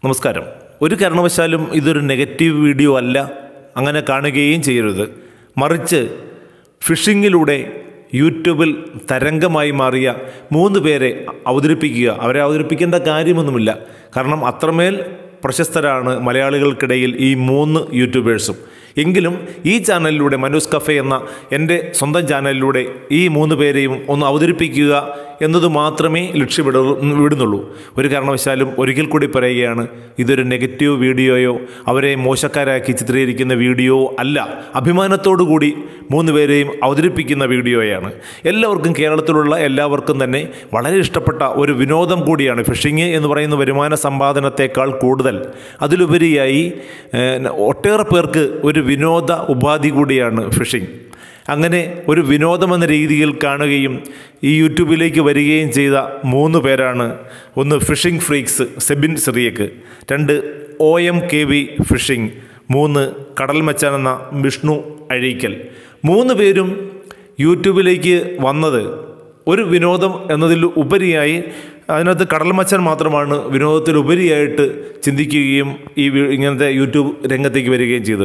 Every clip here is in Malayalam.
നമസ്കാരം ഒരു കാരണവശാലും ഇതൊരു നെഗറ്റീവ് വീഡിയോ അല്ല അങ്ങനെ കാണുകയും ചെയ്യരുത് മറിച്ച് ഫിഷിങ്ങിലൂടെ യൂട്യൂബിൽ തരംഗമായി മാറിയ മൂന്ന് പേരെ അവതരിപ്പിക്കുക അവരെ അവതരിപ്പിക്കേണ്ട കാര്യമൊന്നുമില്ല കാരണം അത്രമേൽ പ്രശസ്തരാണ് മലയാളികൾക്കിടയിൽ ഈ മൂന്ന് യൂട്യൂബേഴ്സും എങ്കിലും ഈ ചാനലിലൂടെ മനൂസ് കഫേ എന്ന എൻ്റെ സ്വന്തം ചാനലിലൂടെ ഈ മൂന്ന് പേരെയും ഒന്ന് അവതരിപ്പിക്കുക എന്നത് മാത്രമേ ലക്ഷ്യമിട വിടുന്നുള്ളൂ ഒരു കാരണവശാലും ഒരിക്കൽ കൂടി പറയുകയാണ് ഇതൊരു നെഗറ്റീവ് വീഡിയോയോ അവരെ മോശക്കാരാക്കി ചിത്രീകരിക്കുന്ന വീഡിയോ അല്ല അഭിമാനത്തോടു കൂടി മൂന്ന് പേരെയും അവതരിപ്പിക്കുന്ന വീഡിയോയാണ് എല്ലാവർക്കും കേരളത്തിലുള്ള എല്ലാവർക്കും തന്നെ വളരെ ഇഷ്ടപ്പെട്ട ഒരു വിനോദം കൂടിയാണ് ഫിഷിങ് എന്ന് പറയുന്ന വരുമാന സമ്പാദനത്തെക്കാൾ കൂടുതൽ അതിലുപരിയായി ഏഹ്, ഒട്ടേറെ പേർക്ക് ഒരു വിനോദ ഉപാധി കൂടിയാണ് ഫിഷിംഗ് അങ്ങനെ ഒരു വിനോദമെന്ന രീതിയിൽ കാണുകയും ഈ യൂട്യൂബിലേക്ക് വരികയും ചെയ്ത മൂന്ന് പേരാണ് ഒന്ന് ഫിഷിംഗ് ഫ്രീക്സ് സെബിൻ സിറിയക്ക് രണ്ട് O M K V fishing മൂന്ന് കടൽ മച്ചാൻ എന്ന വിഷ്ണു അഴീക്കൽ മൂന്ന് പേരും യൂട്യൂബിലേക്ക് വന്നത് ഒരു വിനോദം എന്നതിൽ ഉപരിയായി അതിനകത്ത് കടൽ മച്ചാൻ മാത്രമാണ് വിനോദത്തിലുപരിയായിട്ട് ചിന്തിക്കുകയും ഈ വി- ഇങ്ങനത്തെ യൂട്യൂബ് രംഗത്തേക്ക് വരികയും ചെയ്തത്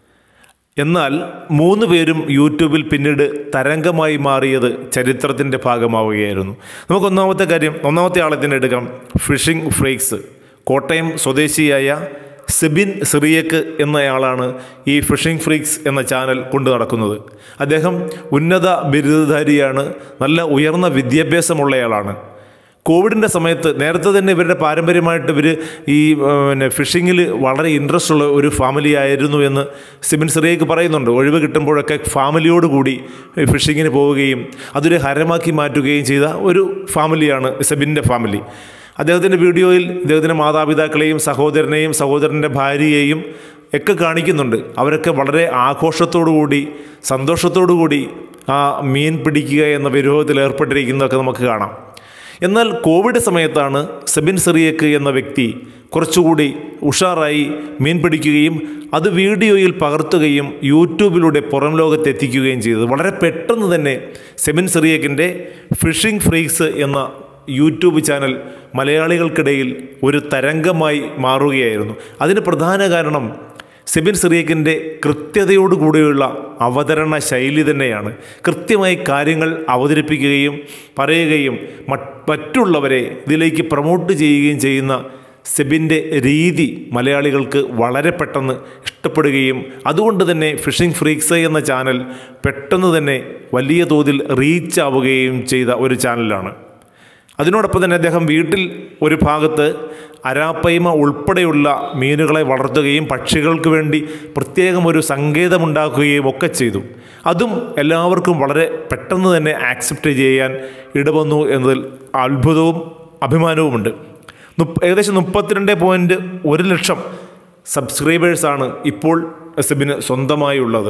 എന്നാൽ മൂന്ന് പേരും യൂട്യൂബിൽ പിന്നീട് തരംഗമായി മാറിയത് ചരിത്രത്തിൻ്റെ ഭാഗമാവുകയായിരുന്നു നമുക്ക് ഒന്നാമത്തെ കാര്യം ഒന്നാമത്തെ ആളെ തന്നെ എടുക്കാം ഫിഷിംഗ് ഫ്രീക്സ് കോട്ടയം സ്വദേശിയായ സെബിൻ സിറിയക്ക് എന്നയാളാണ് ഈ ഫിഷിംഗ് ഫ്രീക്സ് എന്ന ചാനൽ കൊണ്ടു നടക്കുന്നത് അദ്ദേഹം ഉന്നത ബിരുദധാരിയാണ് നല്ല ഉയർന്ന വിദ്യാഭ്യാസമുള്ളയാളാണ് കോവിഡിൻ്റെ സമയത്ത് നേരത്തെ തന്നെ ഇവരുടെ പാരമ്പര്യമായിട്ട് ഇവർ ഈ ആ, പിന്നെ ഫിഷിങ്ങിൽ വളരെ ഇൻട്രസ്റ്റ് ഉള്ള ഒരു ഫാമിലി ആയിരുന്നു എന്ന് സിബിൻ സിറിയക്ക് പറയുന്നുണ്ട് ഒഴിവ് കിട്ടുമ്പോഴൊക്കെ ഫാമിലിയോട് കൂടി ഫിഷിങ്ങിന് പോവുകയും അതൊരു ഹരമാക്കി മാറ്റുകയും ചെയ്ത ഒരു ഫാമിലിയാണ് സെബിൻ്റെ ഫാമിലി അദ്ദേഹത്തിൻ്റെ വീഡിയോയിൽ ഇദ്ദേഹത്തിൻ്റെ മാതാപിതാക്കളെയും സഹോദരനെയും സഹോദരൻ്റെ ഭാര്യയെയും ഒക്കെ കാണിക്കുന്നുണ്ട് അവരൊക്കെ വളരെ ആഘോഷത്തോടു കൂടി സന്തോഷത്തോടു കൂടി ആ മീൻ പിടിക്കുക എന്ന വിരോധത്തിൽ ഏർപ്പെട്ടിരിക്കുന്നതൊക്കെ നമുക്ക് കാണാം എന്നാൽ കോവിഡ് സമയത്താണ് സെബിൻ സിറിയക്ക് എന്ന വ്യക്തി കുറച്ചുകൂടി ഉഷാറായി മീൻ പിടിക്കുകയും അത് വീഡിയോയിൽ പകർത്തുകയും യൂട്യൂബിലൂടെ പുറം ലോകത്ത് എത്തിക്കുകയും ചെയ്തത് വളരെ പെട്ടെന്ന് തന്നെ സെബിൻ സിറിയക്കിൻ്റെ ഫിഷിംഗ് ഫ്രീക്സ് എന്ന യൂട്യൂബ് ചാനൽ മലയാളികൾക്കിടയിൽ ഒരു തരംഗമായി മാറുകയായിരുന്നു അതിന് പ്രധാന കാരണം സെബിൻ സിറിയക്കിൻ്റെ കൃത്യതയോടുകൂടിയുള്ള അവതരണ ശൈലി തന്നെയാണ് കൃത്യമായി കാര്യങ്ങൾ അവതരിപ്പിക്കുകയും പറയുകയും മറ്റ് മറ്റുള്ളവരെ ഇതിലേക്ക് പ്രൊമോട്ട് ചെയ്യുകയും ചെയ്യുന്ന സെബിൻ്റെ രീതി മലയാളികൾക്ക് വളരെ പെട്ടെന്ന് ഇഷ്ടപ്പെടുകയും അതുകൊണ്ട് തന്നെ ഫിഷിംഗ് ഫ്രീക്സ് എന്ന ചാനൽ പെട്ടെന്ന് തന്നെ വലിയ തോതിൽ റീച്ച് ആവുകയും ചെയ്ത ഒരു ചാനലാണ് അതിനോടൊപ്പം തന്നെ അദ്ദേഹം വീട്ടിൽ ഒരു ഭാഗത്ത് അരാപ്പയ്മ ഉൾപ്പെടെയുള്ള മീനുകളെ വളർത്തുകയും പക്ഷികൾക്ക് വേണ്ടി പ്രത്യേകം ഒരു സങ്കേതമുണ്ടാക്കുകയും ഒക്കെ ചെയ്തു അതും എല്ലാവർക്കും വളരെ പെട്ടെന്ന് തന്നെ ആക്സെപ്റ്റ് ചെയ്യാൻ ഇടവന്നു എന്നതിൽ അത്ഭുതവും അഭിമാനവുമുണ്ട് മുപ്പ- ഏകദേശം മുപ്പത്തിരണ്ട് പോയിൻറ്റ് ഒരു ലക്ഷം സബ്സ്ക്രൈബേഴ്സാണ് ഇപ്പോൾ സെബിന് സ്വന്തമായുള്ളത്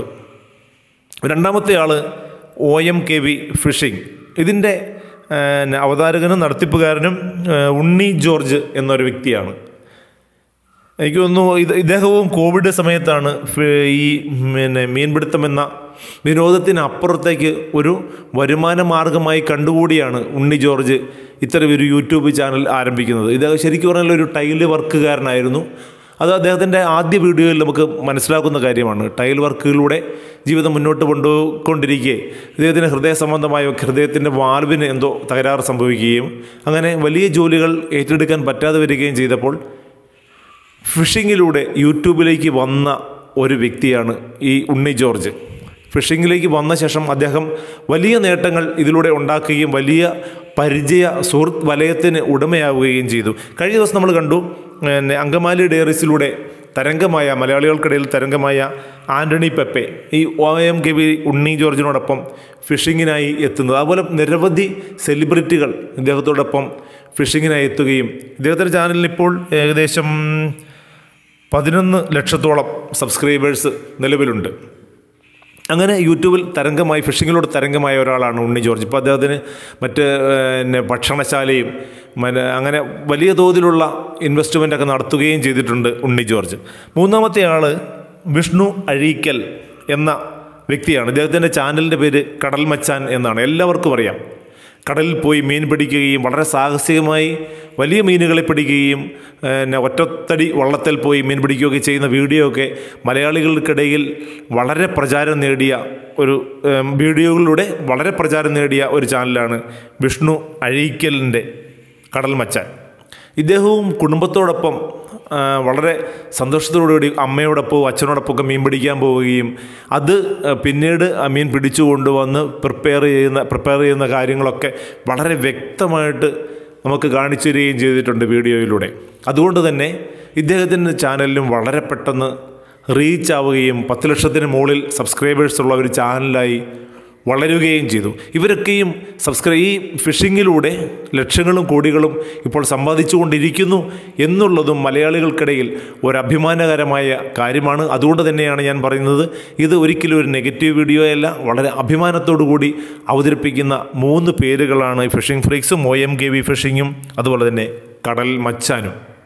രണ്ടാമത്തെ ആൾ O M K V fishing ഇതിൻ്റെ ആ, അവതാരകനും നടത്തിപ്പുകാരനും ആ, ഉണ്ണി ജോർജ് എന്നൊരു വ്യക്തിയാണ് എനിക്ക് തോന്നുന്നു ഇത് ഇദ്ദേഹവും കോവിഡ് സമയത്താണ് ഫി- ഈ പിന്നെ മീൻപിടുത്തം എന്ന വിനോദത്തിനപ്പുറത്തേക്ക് ഒരു വരുമാന മാർഗമായി കണ്ടുകൂടിയാണ് ഉണ്ണി ജോർജ് ഇത്തരം ഒരു യൂട്യൂബ് ചാനൽ ആരംഭിക്കുന്നത് ഇദ്ദേഹം ശരിക്കും പറഞ്ഞാൽ ഒരു ടൈല് വർക്കുകാരനായിരുന്നു അത് അദ്ദേഹത്തിൻ്റെ ആദ്യ വീഡിയോയിൽ നമുക്ക് മനസ്സിലാക്കുന്ന കാര്യമാണ് ടൈൽ വർക്കുകളിലൂടെ ജീവിതം മുന്നോട്ട് കൊണ്ടുകൊണ്ടിരിക്കെ ഇദ്ദേഹത്തിന് ഹൃദയ സംബന്ധമായ ഹൃദയത്തിൻ്റെ വാൽവിന് എന്തോ തകരാറ് സംഭവിക്കുകയും അങ്ങനെ വലിയ ജോലികൾ ഏറ്റെടുക്കാൻ പറ്റാതെ വരികയും ചെയ്തപ്പോൾ ഫിഷിങ്ങിലൂടെ യൂട്യൂബിലേക്ക് വന്ന ഒരു വ്യക്തിയാണ് ഈ ഉണ്ണി ജോർജ് ഫിഷിങ്ങിലേക്ക് വന്ന ശേഷം അദ്ദേഹം വലിയ നേട്ടങ്ങൾ ഇതിലൂടെ ഉണ്ടാക്കുകയും വലിയ പരിചയ സുഹൃത്ത് വലയത്തിന് ഉടമയാവുകയും ചെയ്തു കഴിഞ്ഞ ദിവസം നമ്മൾ കണ്ടു പിന്നെ അങ്കമാലി ഡയറീസിലൂടെ തരംഗമായ മലയാളികൾക്കിടയിൽ തരംഗമായ ആൻ്റണി പെപ്പെ ഈ O M K V Unni ജോർജിനോടൊപ്പം ഫിഷിങ്ങിനായി എത്തുന്നത് അതുപോലെ നിരവധി സെലിബ്രിറ്റികൾ ഇദ്ദേഹത്തോടൊപ്പം ഫിഷിങ്ങിനായി എത്തുകയും ഇദ്ദേഹത്തിൻ്റെ ചാനലിൽ ഇപ്പോൾ ഏകദേശം പതിനൊന്ന് ലക്ഷത്തോളം സബ്സ്ക്രൈബേഴ്സ് നിലവിലുണ്ട് അങ്ങനെ യൂട്യൂബിൽ തരംഗമായി ഫിഷിങ്ങിലൂടെ തരംഗമായ ഒരാളാണ് ഉണ്ണി ജോർജ് ഇപ്പോൾ അദ്ദേഹത്തിന് മറ്റ് പിന്നെ ഭക്ഷണശാലയും മന അങ്ങനെ വലിയ തോതിലുള്ള ഇൻവെസ്റ്റ്മെൻ്റ് ഒക്കെ നടത്തുകയും ചെയ്തിട്ടുണ്ട് ഉണ്ണി ജോർജ് മൂന്നാമത്തെ ആൾ വിഷ്ണു അഴീക്കൽ എന്ന വ്യക്തിയാണ് ഇദ്ദേഹത്തിൻ്റെ ചാനലിൻ്റെ പേര് കടൽ മച്ചാൻ എന്നാണ് എല്ലാവർക്കും അറിയാം കടലിൽ പോയി മീൻ പിടിക്കുകയും വളരെ സാഹസികമായി വലിയ മീനുകളെ പിടിക്കുകയും പിന്നെ ഒറ്റത്തടി വള്ളത്തിൽ പോയി മീൻ പിടിക്കുകയൊക്കെ ചെയ്യുന്ന വീഡിയോ ഒക്കെ മലയാളികൾക്കിടയിൽ വളരെ പ്രചാരം നേടിയ ഒരു ഏം, വീഡിയോകളിലൂടെ വളരെ പ്രചാരം നേടിയ ഒരു ചാനലാണ് വിഷ്ണു അഴീക്കലിൻ്റെ കടൽ മച്ചാൻ ഇദ്ദേഹവും കുടുംബത്തോടൊപ്പം ആ, വളരെ സന്തോഷത്തോടുകൂടി അമ്മയോടൊപ്പം അച്ഛനോടൊപ്പം ഒക്കെ മീൻ പിടിക്കാൻ പോവുകയും അത് ആ, പിന്നീട് ആ മീൻ പിടിച്ചു കൊണ്ടുവന്ന് പ്രിപ്പയർ ചെയ്യുന്ന പ്രിപ്പയർ ചെയ്യുന്ന കാര്യങ്ങളൊക്കെ വളരെ വ്യക്തമായിട്ട് നമുക്ക് കാണിച്ചു തരികയും ചെയ്തിട്ടുണ്ട് വീഡിയോയിലൂടെ അതുകൊണ്ട് തന്നെ ഇദ്ദേഹത്തിൻ്റെ ചാനലിലും വളരെ പെട്ടെന്ന് റീച്ച് ആവുകയും പത്ത് ലക്ഷത്തിന് മുകളിൽ സബ്സ്ക്രൈബേഴ്സ് ഉള്ള ഒരു ചാനലായി വളരുകയും ചെയ്തു ഇവരൊക്കെയും സബ്സ്ക്രൈബ് ഈ ഫിഷിങ്ങിലൂടെ ലക്ഷങ്ങളും കോടികളും ഇപ്പോൾ സമ്പാദിച്ചുകൊണ്ടിരിക്കുന്നു എന്നുള്ളതും മലയാളികൾക്കിടയിൽ ഒരു അഭിമാനകരമായ കാര്യമാണ് അതുകൊണ്ട് തന്നെയാണ് ഞാൻ പറയുന്നത് ഇത് ഒരിക്കലും ഒരു നെഗറ്റീവ് വീഡിയോ അല്ല വളരെ അഭിമാനത്തോടു കൂടി അവതരിപ്പിക്കുന്ന മൂന്ന് പേരുകളാണ് ഫിഷിംഗ് ഫ്രീക്സും ഒ എം കെ വി ഫിഷിങ്ങും അതുപോലെ തന്നെ കടൽ മച്ചാനും